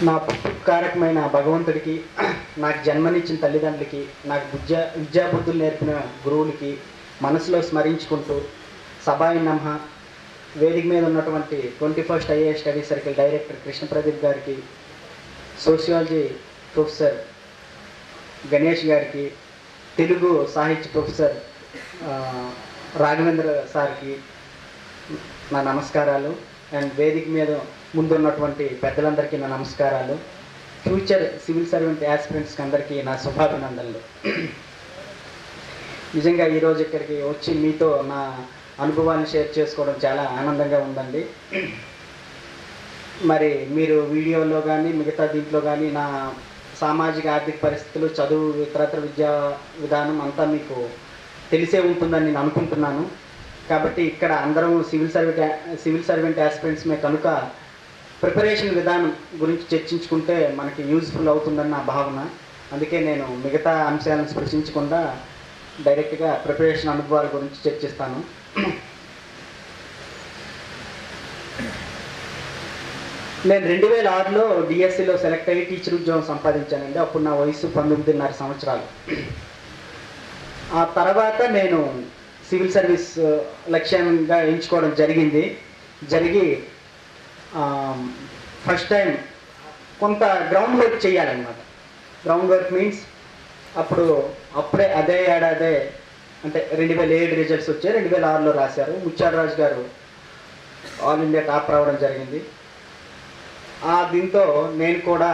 నా పుట్టుకారకమైన భగవంతుడికి నాకు జన్మనిచ్చిన తల్లిదండ్రులకి నాకు విద్యా విద్యాబుద్ధులు నేర్పిన గురువులకి మనసులో స్మరించుకుంటూ సభాయి నమః వేదిక మీద ఉన్నటువంటి twenty first IA study circle director Krishna Pradeep గారికి సోషియాలజీ ప్రొఫెసర్ గణేష్ గారికి తెలుగు సాహిత్య ప్రొఫెసర్ ఆ, రాఘవేంద్ర సార్కి నా నమస్కారాలు అండ్ వేదిక మీద ముందున్నటువంటి పెద్దలందరికీ నా నమస్కారాలు ఫ్యూచర్ సివిల్ సర్వెంట్ యాస్పిరెంట్స్కి అందరికీ నా శుభాభినందనలు నిజంగా ఈరోజు ఇక్కడికి వచ్చి మీతో నా అనుభవాన్ని షేర్ చేసుకోవడం చాలా ఆనందంగా ఉందండి మరి మీరు వీడియోలో కానీ మిగతా దీంట్లో కానీ నా సామాజిక ఆర్థిక పరిస్థితులు చదువు ఇతరత్ర విద్యా విధానం అంతా మీకు తెలిసే ఉంటుందని నేను అనుకుంటున్నాను కాబట్టి ఇక్కడ అందరం సివిల్ సర్వెంట్ సివిల్ సర్వెంట్ యాస్పిరెంట్స్మే కనుక ప్రిపరేషన్ విధానం గురించి చర్చించుకుంటే మనకి యూజ్ఫుల్ అవుతుందని నా భావన అందుకే నేను మిగతా అంశాలను స్పృశించకుండా డైరెక్ట్గా ప్రిపరేషన్ అనుభవాల గురించి చర్చిస్తాను నేను రెండు వేల ఆరులో డిఎస్సిలో సెలెక్ట్ అయ్యి టీచర్ ఉద్యోగం సంపాదించానండి అప్పుడు నా వయసు పంతొమ్మిదిన్నర సంవత్సరాలు ఆ తర్వాత నేను సివిల్ సర్వీస్ ఆ, లక్ష్యంగా ఎంచుకోవడం జరిగింది జరిగి ఫస్ట్ టైం కొంత గ్రౌండ్ వర్క్ చేయాలన్నమాట గ్రౌండ్ వర్క్ మీన్స్ అప్పుడు అప్పుడే అదే ఏడాదే అంటే రెండు వేల ఏడు రిజల్ట్స్ వచ్చాయి రెండు వేల ఆరులో రాశారు ముత్యాలరాజు గారు ఆల్ ఇండియా టాప్ రావడం జరిగింది ఆ దీంతో నేను కూడా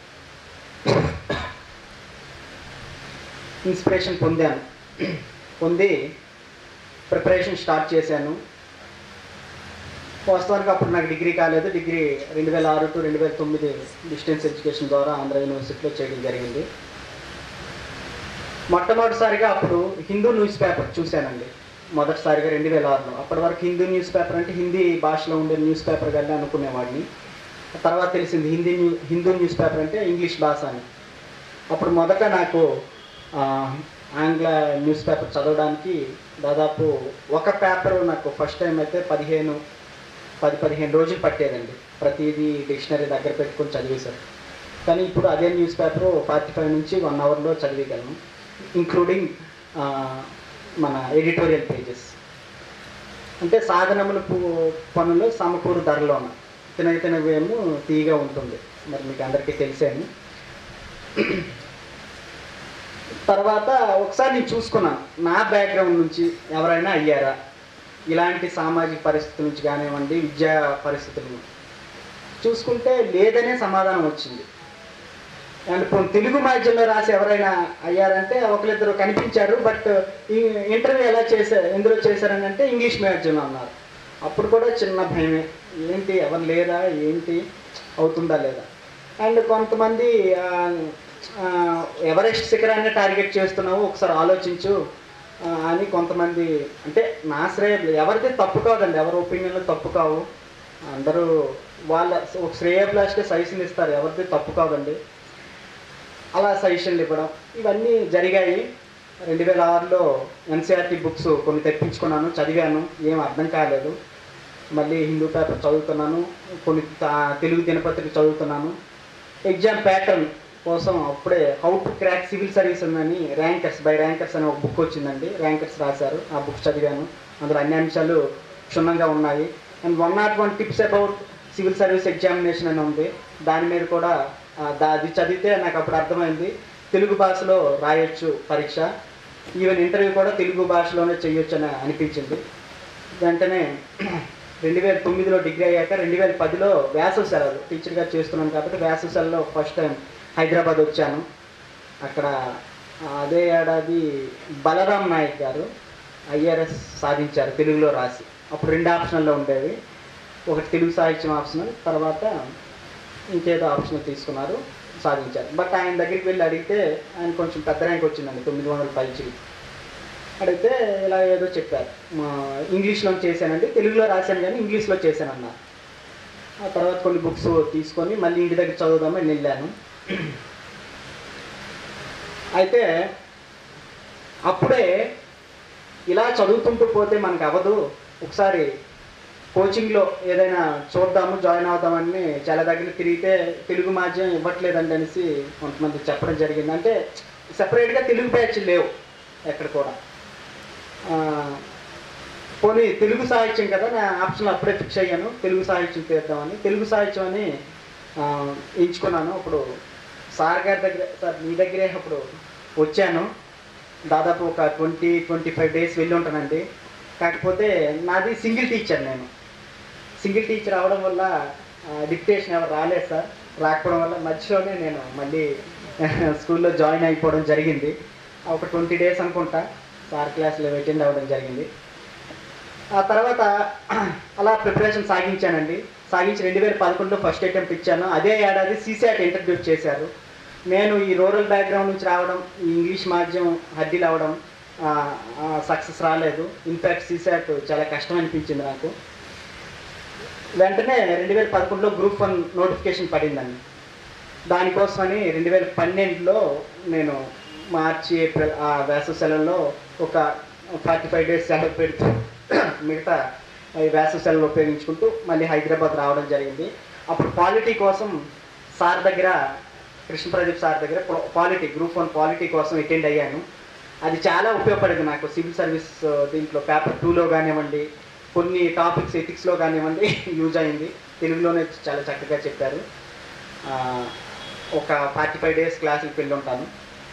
ఇన్స్పిరేషన్ పొందాను పొంది ప్రిపరేషన్ స్టార్ట్ చేశాను వాస్తవానికి అప్పుడు నాకు డిగ్రీ కాలేదు డిగ్రీ రెండు వేల ఆరు టు రెండు వేల తొమ్మిది డిస్టెన్స్ ఎడ్యుకేషన్ ద్వారా ఆంధ్ర యూనివర్సిటీలో చేయడం జరిగింది మొట్టమొదటిసారిగా అప్పుడు హిందూ న్యూస్ పేపర్ చూశానండి మొదటిసారిగా రెండు వేల ఆరులో అప్పటి వరకు హిందూ న్యూస్ పేపర్ అంటే హిందీ భాషలో ఉండే న్యూస్ పేపర్ కానీ అనుకునేవాడిని తర్వాత తెలిసింది Hindi new- Hindu newspaper అంటే ఇంగ్లీష్ భాష అని అప్పుడు మొదట నాకు ఆ, ఆంగ్ల న్యూస్ పేపర్ చదవడానికి దాదాపు ఒక పేపర్ నాకు ఫస్ట్ టైం అయితే పదిహేను పది పదిహేను రోజులు పట్టేదండి ప్రతిదీ డిక్షనరీ దగ్గర పెట్టుకొని చదివేశారు కానీ ఇప్పుడు అదే న్యూస్ పేపర్ ఫార్టీ ఫైవ్ నుంచి వన్ అవర్లో చదివేయగలను ఇంక్లూడింగ్ మన ఎడిటోరియల్ పేజెస్ అంటే సాధనముల పు- పనులు సమకూరు ధరలోన తిన తినవేమో తీగా ఉంటుంది మరి మీకు అందరికీ తెలిసేను తర్వాత ఒకసారి నేను చూసుకున్నాను నా బ్యాక్గ్రౌండ్ నుంచి ఎవరైనా అయ్యారా ఇలాంటి సామాజిక పరిస్థితుల నుంచి కానివ్వండి విద్యా పరిస్థితులు చూసుకుంటే లేదనే సమాధానం వచ్చింది అండ్ పోనీ తెలుగు మాధ్యమంలో రాసి ఎవరైనా అయ్యారంటే ఒకరిద్దరు కనిపించారు బట్ ఈ ఇంటర్వ్యూ ఎలా చేశారు ఎందులో చేశారని అంటే ఇంగ్లీష్ మాధ్యమంలో అన్నారు అప్పుడు కూడా చిన్న భయమే ఏంటి ఎవరు లేరా ఏంటి అవుతుందా లేదా అండ్ కొంతమంది ఆ, ఆ, ఎవరెస్ట్ శిఖరాన్ని టార్గెట్ చేస్తున్నావు ఒకసారి ఆలోచించు ఆ, అని కొంతమంది అంటే నా శ్రేయ ఎవరిది తప్పు కాదండి ఎవరి ఒపీనియన్లో తప్పు కావు అందరూ వాళ్ళ ఒక శ్రేయభిలాష్గా సజెషన్ ఇస్తారు ఎవరిది తప్పు కాదండి అలా సజెషన్లు ఇవ్వడం ఇవన్నీ జరిగాయి రెండు వేల ఆరులో ఎన్సీఆర్టీ బుక్స్ కొన్ని తెప్పించుకున్నాను చదివాను ఏం అర్థం కాలేదు మళ్ళీ హిందూ పేపర్ చదువుతున్నాను కొన్ని తా- తెలుగు దినపత్రిక చదువుతున్నాను ఎగ్జామ్ ప్యాటర్న్ కోసం అప్పుడే how to crack civil service ఉందని ర్యాంకర్స్ బై ర్యాంకర్స్ అనే ఒక బుక్ వచ్చిందండి ర్యాంకర్స్ రాశారు ఆ బుక్ చదివాను అందులో అన్ని అంశాలు క్షుణ్ణంగా ఉన్నాయి and one not one tips about civil service examination అని ఉంది దాని మీద కూడా ఆ, దా- అది చదివితే నాకు అప్పుడు అర్థమైంది తెలుగు భాషలో రాయొచ్చు పరీక్ష ఈవెన్ ఇంటర్వ్యూ కూడా తెలుగు భాషలోనే చేయొచ్చు అని అనిపించింది వెంటనే రెండు వేల తొమ్మిదిలో డిగ్రీ అయ్యాక రెండు వేల పదిలో వేసవి సెలవులు టీచర్గా చేస్తున్నాను కాబట్టి వేసవి సెలవులో ఫస్ట్ టైం హైదరాబాద్ వచ్చాను అక్కడ ఆ, అదే ఏడాది బలరాం నాయక్ గారు ఐఆర్ఎస్ సాధించారు తెలుగులో రాసి అప్పుడు రెండు ఆప్షన్లో ఉండేవి ఒకటి తెలుగు సాహిత్యం ఆప్షనల్ తర్వాత ఇంకేదో ఆప్షనల్ తీసుకున్నారు సాధించారు బట్ ఆయన దగ్గరికి వెళ్ళి అడిగితే ఆయన కొంచెం పెద్ద ర్యాంక్ వచ్చిందండి తొమ్మిది వందల పైచి అడిగితే ఇలా ఏదో చెప్పారు మా ఇంగ్లీష్లో చేశానండి తెలుగులో రాశాను కానీ ఇంగ్లీష్లో చేశానన్న ఆ తర్వాత కొన్ని బుక్స్ తీసుకొని మళ్ళీ ఇంటి దగ్గర చదువుదామని వెళ్ళాను అయితే అప్పుడే ఇలా చదువుతుంటూ పోతే మనకు అవ్వదు ఒకసారి కోచింగ్లో ఏదైనా చూద్దాము జాయిన్ అవుదామని చాలా దగ్గర తిరిగితే తెలుగు మాధ్యమం ఇవ్వట్లేదండి అనేసి కొంతమంది చెప్పడం జరిగింది అంటే సపరేట్గా తెలుగు బ్యాచ్ లేవు ఎక్కడ కూడా ఆ, పోనీ తెలుగు సాహిత్యం కదా నా ఆప్షన్ అప్పుడే ఫిక్స్ అయ్యాను తెలుగు సాహిత్యం చేద్దామని తెలుగు సాహిత్యం అని ఆ, ఎంచుకున్నాను అప్పుడు సార్ గారి దగ్గర సార్ మీ దగ్గరే అప్పుడు వచ్చాను దాదాపు ఒక ట్వంటీ ట్వంటీ ఫైవ్ డేస్ వెళ్ళి ఉంటానండి కాకపోతే నాది సింగిల్ టీచర్ నేను సింగిల్ టీచర్ అవడం వల్ల డిక్టేషన్ ఎవరు రాలేదు సార్ రాకపోవడం వల్ల మధ్యలోనే నేను మళ్ళీ స్కూల్లో జాయిన్ అయిపోవడం జరిగింది ఒక ట్వంటీ డేస్ అనుకుంటా సార్ క్లాస్లో అటెండ్ అవ్వడం జరిగింది ఆ తర్వాత అలా ప్రిపరేషన్ సాగించానండి సాగించి రెండు వేల పదకొండులో ఫస్ట్ అటెంప్ట్ ఇచ్చాను అదే ఏడాది సీసాట్ ఇంట్రడ్యూస్ చేశారు నేను ఈ రూరల్ బ్యాక్గ్రౌండ్ నుంచి రావడం ఈ ఇంగ్లీష్ మాధ్యమం హడ్డీలు అవ్వడం సక్సెస్ రాలేదు ఇన్ఫ్యాక్ట్ సీసాట్ చాలా కష్టం అనిపించింది నాకు వెంటనే రెండు వేల పదకొండులో గ్రూప్ వన్ నోటిఫికేషన్ పడిందండి దానికోసమని రెండు వేల పన్నెండులో నేను మార్చి ఏప్రిల్ ఆ వేసవి సెలవుల్లో ఒక ఫార్టీ ఫైవ్ డేస్ సెలవు పెడుతూ మిగతా ఈ వేసవి సెలవులు ఉపయోగించుకుంటూ మళ్ళీ హైదరాబాద్ రావడం జరిగింది అప్పుడు పాలిటీ కోసం సార్ దగ్గర కృష్ణ ప్రదీప్ సార్ దగ్గర పాలిటీ గ్రూప్ వన్ పాలిటీ కోసం అటెండ్ అయ్యాను అది చాలా ఉపయోగపడింది నాకు సివిల్ సర్వీస్ ఆ, దీంట్లో పేపర్ టూలో కానివ్వండి కొన్ని టాపిక్స్ ఎథిక్స్లో కానివ్వండి యూజ్ అయింది తెలుగులోనే చాలా చక్కగా చెప్పారు ఆ, ఒక ఫార్టీ ఫైవ్ డేస్ క్లాసులకు వెళ్ళి ఉంటాను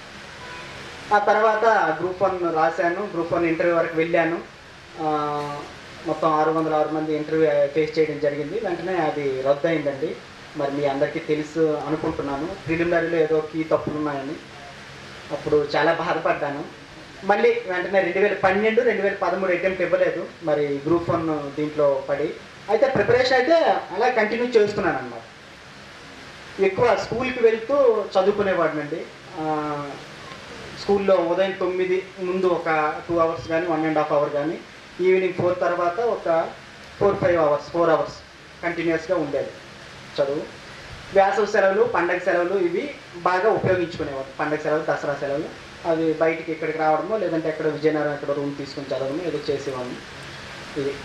ఆ తర్వాత గ్రూప్ వన్ రాశాను గ్రూప్ వన్ ఇంటర్వ్యూ వరకు వెళ్ళాను ఆ, మొత్తం ఆరు వందల ఆరు మంది ఇంటర్వ్యూ ఫేస్ చేయడం జరిగింది వెంటనే అది రద్దు అయిందండి మరి మీ అందరికీ తెలుసు అనుకుంటున్నాను ప్రిలిమినరీలో ఏదో కీ తప్పులు ఉన్నాయని అప్పుడు చాలా బాధపడ్డాను మళ్ళీ వెంటనే రెండు వేల పన్నెండు రెండు వేల పదమూడు అటెంప్ట్ ఇవ్వలేదు మరి గ్రూప్ వన్ దీంట్లో పడి అయితే ప్రిపరేషన్ అయితే అలా కంటిన్యూ చేస్తున్నాను అన్నమాట ఎక్కువ స్కూల్కి వెళ్తూ చదువుకునేవాడినండి ఆ, స్కూల్లో ఉదయం తొమ్మిది ముందు ఒక టూ అవర్స్ కానీ వన్ అండ్ హాఫ్ అవర్ కానీ ఈవినింగ్ ఫోర్ తర్వాత ఒక four five hours four hours కంటిన్యూస్గా ఉండేది చదువు వేసవి సెలవులు పండగ సెలవులు ఇవి బాగా ఉపయోగించుకునేవారు పండగ సెలవులు దసరా సెలవులు అవి బయటికి ఇక్కడికి రావడమో లేదంటే ఎక్కడ విజయనగరం ఎక్కడ రూమ్ తీసుకుని చదవడమో ఏదో చేసేవాడిని ఇది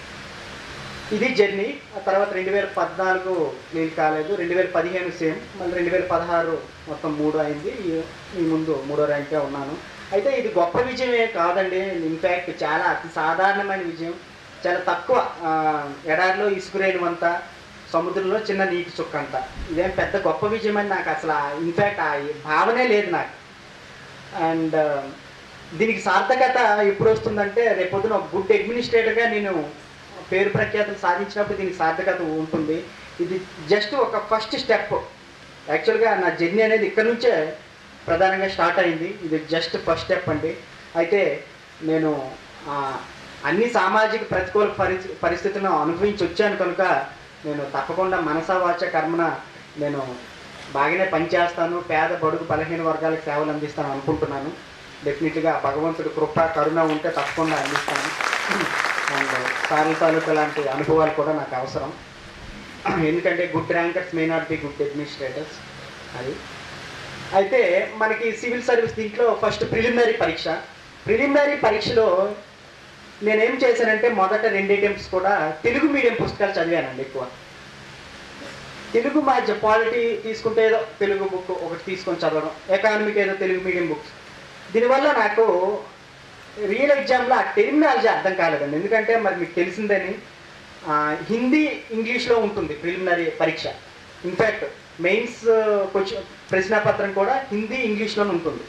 ఇది జర్నీ ఆ తర్వాత రెండు వేల పద్నాలుగు క్లియర్ కాలేదు రెండు వేల పదిహేను సేమ్ మళ్ళీ రెండు వేల పదహారు మొత్తం మూడు అయింది ఈ- ఈ ముందు మూడో ర్యాంక్గా ఉన్నాను అయితే ఇది గొప్ప విజయమే కాదండి ఇన్ఫ్యాక్ట్ చాలా అతి సాధారణమైన విజయం చాలా తక్కువ ఆ, ఎడారిలో ఇసుకురేణువంత సముద్రంలో చిన్న నీటి చుక్క అంత ఇదేం పెద్ద గొప్ప విజయం అని నాకు అసలు ఇన్ఫ్యాక్ట్ ఆ భావనే లేదు నాకు అండ్ దీనికి సార్థకత ఎప్పుడు వస్తుందంటే రేపొద్దున ఒక గుడ్ అడ్మినిస్ట్రేటర్గా నేను పేరు ప్రఖ్యాతులు సాధించినప్పుడు దీనికి సార్థకత ఉంటుంది ఇది జస్ట్ ఒక ఫస్ట్ స్టెప్ యాక్చువల్గా నా జర్నీ అనేది ఇక్కడ నుంచే ప్రధానంగా స్టార్ట్ అయింది ఇది జస్ట్ ఫస్ట్ స్టెప్ అండి అయితే నేను ఆ, అన్ని సామాజిక ప్రతికూల పరిస్థి పరిస్థితులను అనుభవించి వచ్చాను కనుక నేను తప్పకుండా మనసా వాచ కర్మన నేను బాగానే పనిచేస్తాను పేద బడుగు బలహీన వర్గాలకు సేవలు అందిస్తాను అనుకుంటున్నాను డెఫినెట్గా భగవంతుడు కృప కరుణ ఉంటే తప్పకుండా అందిస్తాను అండ్ సార్లు తాలూకా లాంటి అనుభవాలు కూడా నాకు అవసరం ఎందుకంటే good rankers may not be good administrators అది అయితే మనకి సివిల్ సర్వీస్ దీంట్లో ఫస్ట్ ప్రిలిమినరీ పరీక్ష ప్రిలిమినరీ పరీక్షలో నేనేం చేశానంటే మొదట రెండు అటెంప్ట్స్ కూడా తెలుగు మీడియం పుస్తకాలు చదివానండి ఎక్కువ తెలుగు మాధ్య పాలిటీ తీసుకుంటే ఏదో తెలుగు బుక్ ఒకటి తీసుకొని చదవడం ఎకానమిక్ ఏదో తెలుగు మీడియం బుక్స్ దీనివల్ల నాకు రియల్ ఎగ్జామ్లో ఆ టెర్మినాలజీ అర్థం కాలేదండి ఎందుకంటే మరి మీకు తెలిసిందని ఆ, హిందీ ఇంగ్లీష్లో ఉంటుంది ప్రిలిమినరీ పరీక్ష ఇన్ఫ్యాక్ట్ మెయిన్స్ క్వశ్చన్ ప్రశ్నపత్రం కూడా హిందీ ఇంగ్లీష్లోనే ఉంటుంది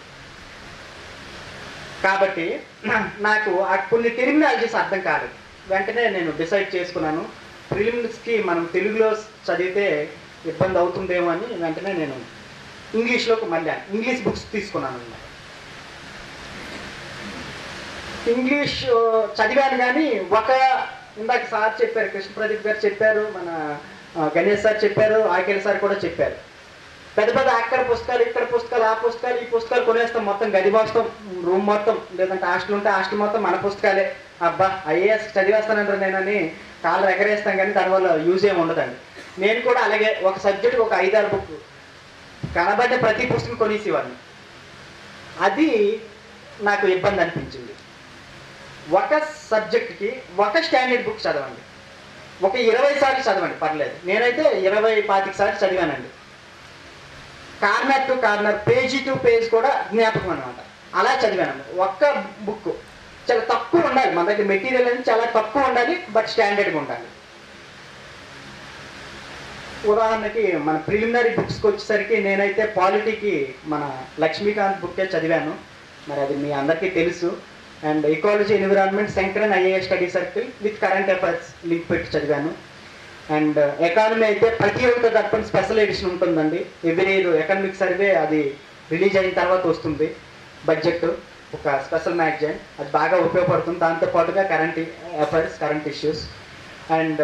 కాబట్టి నాకు ఆ కొన్ని టెర్మినాలజీస్ అర్థం కాలేదు వెంటనే నేను డిసైడ్ చేసుకున్నాను ప్రిలిమ్స్కి మనం తెలుగులో చదివితే ఇబ్బంది అవుతుందేమో అని వెంటనే నేను ఇంగ్లీష్లోకి మళ్ళీ ఇంగ్లీష్ బుక్స్ తీసుకున్నాను అన్నమాట ఇంగ్లీష్ ఆ, చదివాను కానీ ఒక ఇందాక సార్ చెప్పారు కృష్ణ ప్రదీప్ గారు చెప్పారు మన ఆ, గణేష్ సార్ చెప్పారు ఆకేల్ సార్ కూడా చెప్పారు పెద్ద పెద్ద అక్కడ పుస్తకాలు ఇక్కడ పుస్తకాలు ఆ పుస్తకాలు ఈ పుస్తకాలు కొనేస్తాం మొత్తం గది మొత్తం రూమ్ మొత్తం లేదంటే హాస్టల్ ఉంటే హాస్టల్ మొత్తం మన పుస్తకాలే అబ్బా ఐఏఎస్ చదివేస్తానంటారు నేనని కాళ్ళు ఎగరేస్తాం కానీ దానివల్ల యూజ్ ఏమి ఉండదండి నేను కూడా అలాగే ఒక సబ్జెక్ట్ ఒక ఐదారు బుక్ కనబడ్డ ప్రతి పుస్తకం కొనేసేవాడిని అది నాకు ఇబ్బంది అనిపించింది ఒక సబ్జెక్ట్కి ఒక స్టాండర్డ్ బుక్ చదవండి ఒక ఇరవై సార్లు చదవండి పర్లేదు నేనైతే ఇరవై పాతిక సార్లు చదివానండి corner to corner page to page కూడా జ్ఞాపకం అనమాట అలా చదివాను ఒక్క బుక్ చాలా తక్కువ ఉండాలి మన దగ్గర మెటీరియల్ అనేది చాలా తక్కువ ఉండాలి బట్ స్టాండర్డ్గా ఉండాలి ఉదాహరణకి మన ప్రిలిమినరీ బుక్స్కి వచ్చేసరికి నేనైతే పాలిటీకి మన లక్ష్మీకాంత్ బుక్కే చదివాను మరి అది మీ అందరికీ తెలుసు and ecology environment Shankaran IAS study circle with current affairs link పెట్టి చదివాను అండ్ ఎకానమీ అయితే ప్రతియోగిత దర్పణ స్పెషల్ ఎడిషన్ ఉంటుందండి ఎవ్రీ ఎకనామిక్ సర్వే అది రిలీజ్ అయిన తర్వాత వస్తుంది బడ్జెట్ ఒక స్పెషల్ మ్యాగజైన్ అది బాగా ఉపయోగపడుతుంది దాంతో పాటుగా current affairs current issues and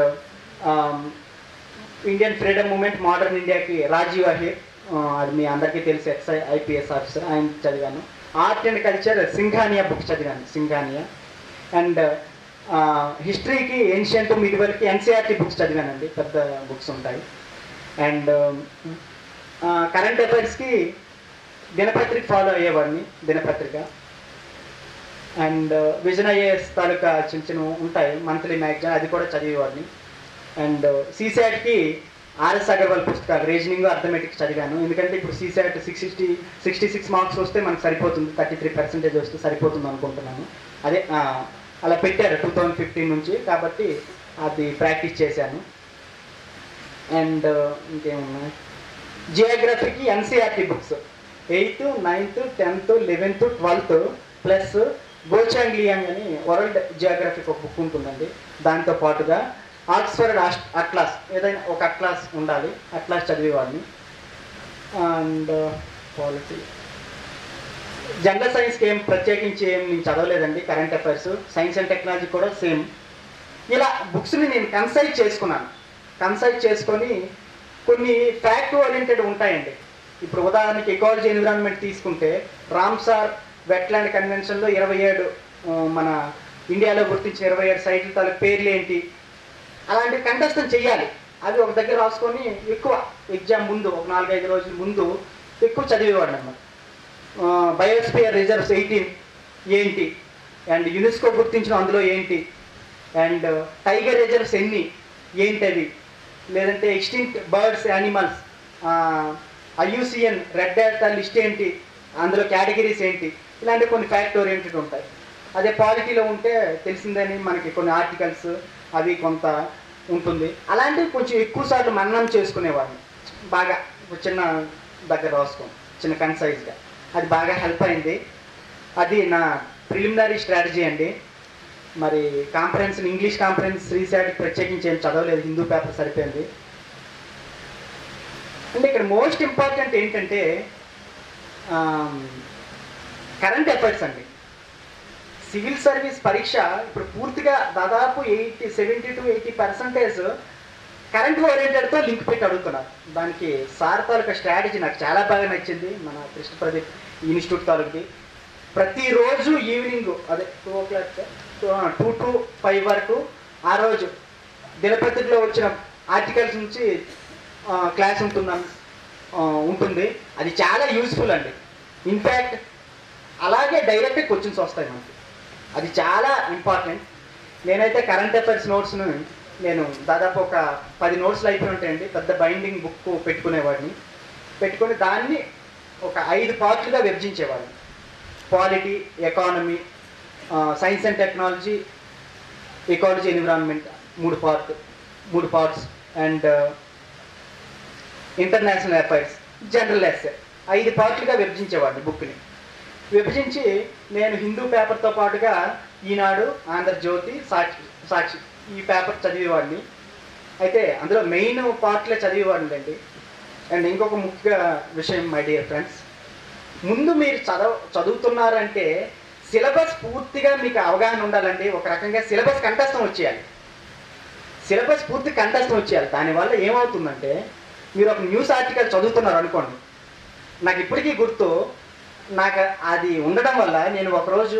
Indian freedom movement modern ఇండియాకి రాజీవ్ అహీర్ ఆ, అది మీ అందరికీ తెలిసి ఎక్సై ఐపీఎస్ ఆఫీసర్ ఆయన చదివాను art and culture Singhania book చదివాను సింఘానియా అండ్ హిస్టరీకి ఏన్షియంట్ మిడివల్కి ఎన్సీఆర్టీ బుక్స్ చదివానండి పెద్ద బుక్స్ ఉంటాయి అండ్ కరెంట్ అఫైర్స్కి దినపత్రిక ఫాలో అయ్యేవాడిని దినపత్రిక అండ్ విజన్ ఐఏఎస్ తాలూకా చిన్న చిన్న ఉంటాయి మంత్లీ మ్యాగజైన్ అది కూడా చదివేవాడిని అండ్ సీసాట్కి ఆర్ఎస్ అగర్వాల్ పుస్తకాలు రీజనింగ్ అర్థమెటిక్స్ చదివాను ఎందుకంటే ఇప్పుడు CSAT six sixty sixty six marks వస్తే మనకు సరిపోతుంది థర్టీ త్రీ పర్సెంటేజ్ వస్తే సరిపోతుంది అనుకుంటున్నాను అదే ఆ, అలా పెట్టారు టూ థౌజండ్ ఫిఫ్టీన్ నుంచి కాబట్టి అది ప్రాక్టీస్ చేశాను అండ్ ఇంకేమున్నాయి జియోగ్రఫీకి NCERT books eighth ninth tenth eleventh twelfth plus Goh Cheng Leong అని వరల్డ్ జియోగ్రఫీకి ఒక బుక్ ఉంటుందండి దాంతో పాటుగా ఆక్స్ఫర్డ్ అట్లాస్ ఏదైనా ఒక అట్లాస్ ఉండాలి అట్లాస్ చదివేవాడిని అండ్ పాలిటీ జనరల్ సైన్స్కి ఏం ప్రత్యేకించి ఏం నేను చదవలేదండి current affairs science and technology కూడా సేమ్ ఇలా బుక్స్ని నేను కన్సల్ట్ చేసుకున్నాను కన్సల్ట్ చేసుకొని కొన్ని ఫ్యాక్ట్ ఓరియంటెడ్ ఉంటాయండి ఇప్పుడు ఉదాహరణకి ఎకాలజీ ఎన్విరాన్మెంట్ తీసుకుంటే రామ్సార్ వెట్లాండ్ కన్వెన్షన్లో ఇరవై ఏడు ఆ, మన ఇండియాలో గుర్తించిన ఇరవై ఏడు సైట్ల తాలూకు పేర్లు ఏంటి అలాంటి కంటెస్టం చేయాలి అవి ఒక దగ్గర రాసుకొని ఎక్కువ ఎగ్జామ్ ముందు ఒక నాలుగైదు రోజుల ముందు ఎక్కువ చదివేవాడిని అన్నమాట బయోస్పియర్ రిజర్వ్స్ ఎయిటీన్ ఏంటి అండ్ యునెస్కో గుర్తించిన అందులో ఏంటి అండ్ టైగర్ రిజర్వ్స్ ఎన్ని ఏంటవి లేదంటే extinct birds animals IUCN red data list ఏంటి అందులో కేటగిరీస్ ఏంటి ఇలాంటి కొన్ని ఫ్యాక్ట్ ఓరియంటెడ్ ఉంటాయి అదే పాలిటీలో ఉంటే తెలిసిందని మనకి కొన్ని ఆర్టికల్స్ అవి కొంత ఉంటుంది అలాంటివి కొంచెం ఎక్కువ సార్లు మన్నం చేసుకునేవాడిని బాగా ఒక చిన్న దగ్గర రాసుకోం చిన్న కన్సైజ్గా అది బాగా హెల్ప్ అయింది అది నా ప్రిలిమినరీ స్ట్రాటజీ అండి మరి కాన్ఫరెన్స్ ఇంగ్లీష్ కాన్ఫరెన్స్ రీసెర్చ్ ప్రత్యేకించి ఏం చదవలేదు హిందూ పేపర్ సరిపోయింది అంటే ఇక్కడ మోస్ట్ ఇంపార్టెంట్ ఏంటంటే కరెంట్ అఫైర్స్ అండి సివిల్ సర్వీస్ పరీక్ష ఇప్పుడు పూర్తిగా దాదాపు eighty seventy to eighty percentage current ఓరియంటెడ్తో లింక్ పెట్టి అడుగుతున్నారు దానికి సార్ తాలూకా స్ట్రాటజీ నాకు చాలా బాగా నచ్చింది మన కృష్ణ ప్రదీప్ ఇన్స్టిట్యూట్ తాలూకి ప్రతిరోజు ఈవినింగ్ అదే two o'clock two to five వరకు ఆ రోజు దినపత్రికలో వచ్చిన ఆర్టికల్స్ నుంచి ఆ, క్లాస్ ఉంటుందని ఆ, ఉంటుంది అది చాలా యూస్ఫుల్ అండి ఇన్ఫ్యాక్ట్ అలాగే డైరెక్ట్ క్వశ్చన్స్ వస్తాయి మనకి అది చాలా ఇంపార్టెంట్ నేనైతే కరెంట్ అఫైర్స్ నోట్స్ను నేను దాదాపు ఒక పది నోట్స్లు అయిపోయి ఉంటాయండి పెద్ద బైండింగ్ బుక్ పెట్టుకునేవాడిని పెట్టుకొని దాన్ని ఒక ఐదు పార్ట్లుగా విభజించేవాడిని polity economy science and technology ecology environment మూడు పార్ట్ మూడు parts and international affairs general SA ఐదు పార్ట్లుగా విభజించేవాడిని బుక్ని విభజించి నేను హిందూ పేపర్తో పాటుగా ఈనాడు ఆంధ్రజ్యోతి సాక్షి సాక్షి ఈ పేపర్ చదివేవాడిని అయితే అందులో మెయిన్ పార్ట్లే చదివేవాడిని అండి అండ్ ఇంకొక ముఖ్య విషయం మై డియర్ ఫ్రెండ్స్ ముందు మీరు చదవ చదువుతున్నారంటే సిలబస్ పూర్తిగా మీకు అవగాహన ఉండాలండి ఒక రకంగా సిలబస్ కంఠస్థం వచ్చేయాలి సిలబస్ పూర్తి కంఠస్థం వచ్చేయాలి దానివల్ల ఏమవుతుందంటే మీరు ఒక న్యూస్ ఆర్టికల్ చదువుతున్నారు అనుకోండి నాకు ఇప్పటికీ గుర్తు నాకు అది ఉండడం వల్ల నేను ఒకరోజు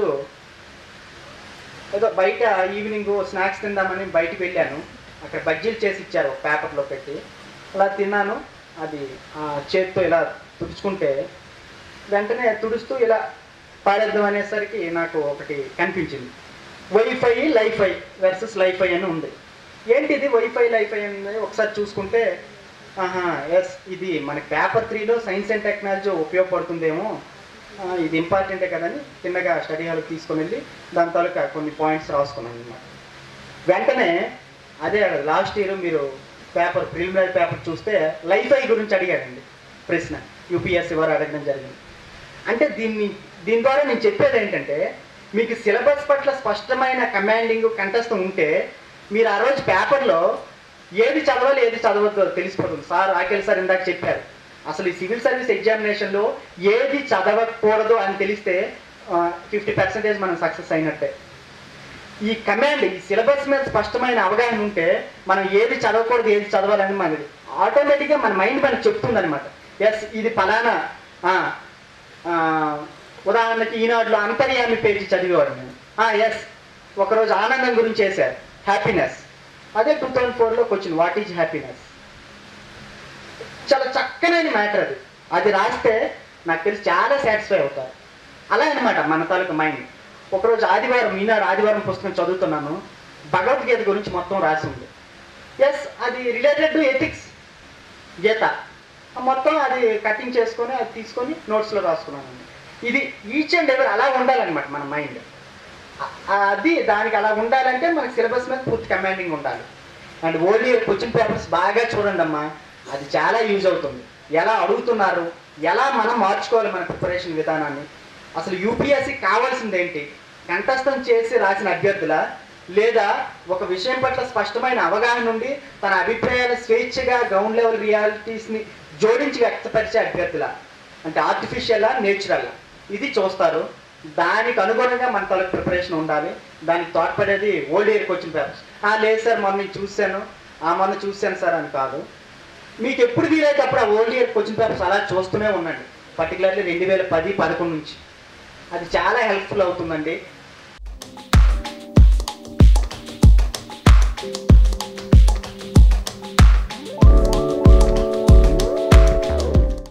ఏదో బయట ఈవినింగ్ స్నాక్స్ తిందామని బయటికి వెళ్ళాను అక్కడ బజ్జీలు చేసి ఇచ్చారు ఒక పేపర్లో పెట్టి అలా తిన్నాను అది ఆ చేత్తో ఇలా తుడుచుకుంటే వెంటనే తుడుస్తూ ఇలా పాడేద్దాం అనేసరికి నాకు ఒకటి కనిపించింది వైఫై లైఫై వర్సెస్ లైఫై అని ఉంది ఏంటి ఇది వైఫై లైఫై అని ఒకసారి చూసుకుంటే ఆహా ఎస్ ఇది మన పేపర్ త్రీలో సైన్స్ అండ్ టెక్నాలజీ ఉపయోగపడుతుందేమో ఆ, ఇది ఇంపార్టెంటే కదని చిన్నగా స్టడీ హాల్కి తీసుకొని వెళ్ళి దాని తాలూకా కొన్ని పాయింట్స్ రాసుకున్నాను అనమాట వెంటనే అదే లాస్ట్ ఇయర్ మీరు పేపర్ ప్రిలిమినరీ పేపర్ చూస్తే లైఫై గురించి అడిగాడండి ప్రశ్న యూపీఎస్సీ వారు అడగడం జరిగింది అంటే దీన్ని దీని ద్వారా నేను చెప్పేది ఏంటంటే మీకు సిలబస్ పట్ల స్పష్టమైన కమాండింగ్ కంఠస్థం ఉంటే మీరు ఆ రోజు పేపర్లో ఏది చదవాలి ఏది చదవద్దో తెలిసిపోతుంది సార్ ఆకేల్ సార్ ఇందాక చెప్పారు అసలు ఈ సివిల్ సర్వీస్ ఎగ్జామినేషన్లో ఏది చదవకూడదు అని తెలిస్తే ఫిఫ్టీ పర్సెంటేజ్ మనం సక్సెస్ అయినట్టే ఈ కమాండ్ ఈ సిలబస్ మీద స్పష్టమైన అవగాహన ఉంటే మనం ఏది చదవకూడదు ఏది చదవాలని మనది ఆటోమేటిక్గా మన మైండ్ మనకు చెప్తుంది అనమాట ఎస్ ఇది ఫలానా ఆ, ఆ, ఉదాహరణకి ఈనాడులో అంతర్యామి పేజీ చదివేవాడు నేను ఎస్ ఒకరోజు ఆనందం గురించి వేశారు హ్యాపీనెస్ అదే టూ థౌజండ్ ఫోర్లోకి వచ్చింది వాట్ ఈజ్ హ్యాపీనెస్ చాలా చక్కనైన మ్యాటర్ అది అది రాస్తే నాకు తెలిసి చాలా సాటిస్ఫై అవుతారు అలా అనమాట మన తాలూకు మైండ్ ఒకరోజు ఆదివారం ఈనాడు ఆదివారం పుస్తకం చదువుతున్నాను భగవద్గీత గురించి మొత్తం రాసి ఉంది ఎస్ అది రిలేటెడ్ టు ఎథిక్స్ గీత మొత్తం అది కటింగ్ చేసుకొని అది తీసుకొని నోట్స్లో రాసుకున్నాను ఇది ఈచ్ అండ్ ఎవర్ అలా ఉండాలన్నమాట మన మైండ్ అది దానికి అలా ఉండాలంటే మనకి సిలబస్ మీద పూర్తి కమాండింగ్ ఉండాలి అండ్ ఓన్లీ క్వశ్చన్ పేపర్స్ బాగా చూడండి అమ్మా అది చాలా యూజ్ అవుతుంది ఎలా అడుగుతున్నారు ఎలా మనం మార్చుకోవాలి మన ప్రిపరేషన్ విధానాన్ని అసలు యూపీఎస్సి కావాల్సింది ఏంటి కంఠస్థం చేసి రాసిన అభ్యర్థుల లేదా ఒక విషయం పట్ల స్పష్టమైన అవగాహన నుండి తన అభిప్రాయాలు స్వేచ్ఛగా గ్రౌండ్ లెవెల్ రియాలిటీస్ని జోడించి వ్యక్తపరిచే అభ్యర్థుల అంటే ఆర్టిఫిషియల్ నేచురల్ ఇది చూస్తారు దానికి అనుగుణంగా మన తలకు ప్రిపరేషన్ ఉండాలి దానికి తోడ్పడేది ఓల్డ్ ఇయర్ క్వశ్చన్ పేపర్స్ ఆ లేదు సార్ మొన్న నేను చూశాను ఆ మొన్న చూశాను సార్ అని కాదు మీకు ఎప్పుడు వీలైతే అప్పుడు ఆ ఓల్డ్ ఇయర్ క్వశ్చన్ పేపర్స్ అలా చూస్తూనే ఉండండి పర్టికులర్లీ రెండు వేల పది పదకొండు నుంచి అది చాలా హెల్ప్ఫుల్ అవుతుందండి